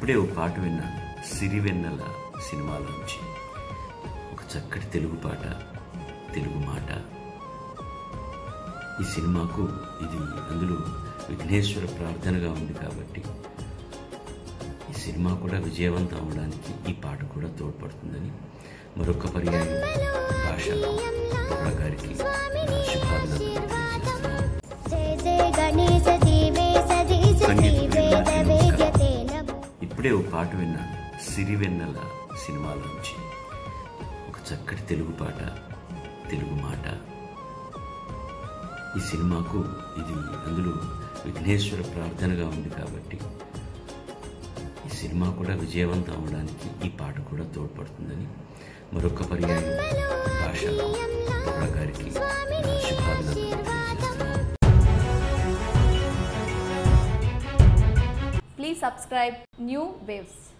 ఇప్పుడే ఓ పాట విన్నాను సిరివెన్నెల సినిమాలోంచి ఒక చక్కటి తెలుగు పాట తెలుగు మాట ఈ సినిమాకు ఇది అందులో విఘ్నేశ్వర ప్రార్థనగా ఉంది కాబట్టి ఈ సినిమా కూడా విజయవంతం అవడానికి ఈ పాట కూడా తోడ్పడుతుందని మరొక పర్యాయం భాషలో బుర్రా గారికి నా శుభాభినందనలు తెలియజేస్తున్నాను జయ జయ గణేశ జీవే సదీశ సంగీత జీవేద ప్రియులకు వేద్యతే నమస్కారం. నమో ఇప్పుడే ఓ పాట విన్నాను సిరివెన్నెల సినిమాలోంచి ఒక చక్కటి తెలుగు పాట తెలుగు మాట ఈ సినిమాకు ఇది అందులో విఘ్నేశ్వర ప్రార్థనగా ఉంది కాబట్టి ఈ సినిమా కూడా విజయవంతం అవడానికి ఈ పాట కూడా తోడ్పడుతుందని మరొక పర్యాయం భాషలో బుర్రా గారికి నా శుభాభినందనలు తెలియజేస్తున్నాను Please subscribe New Waves.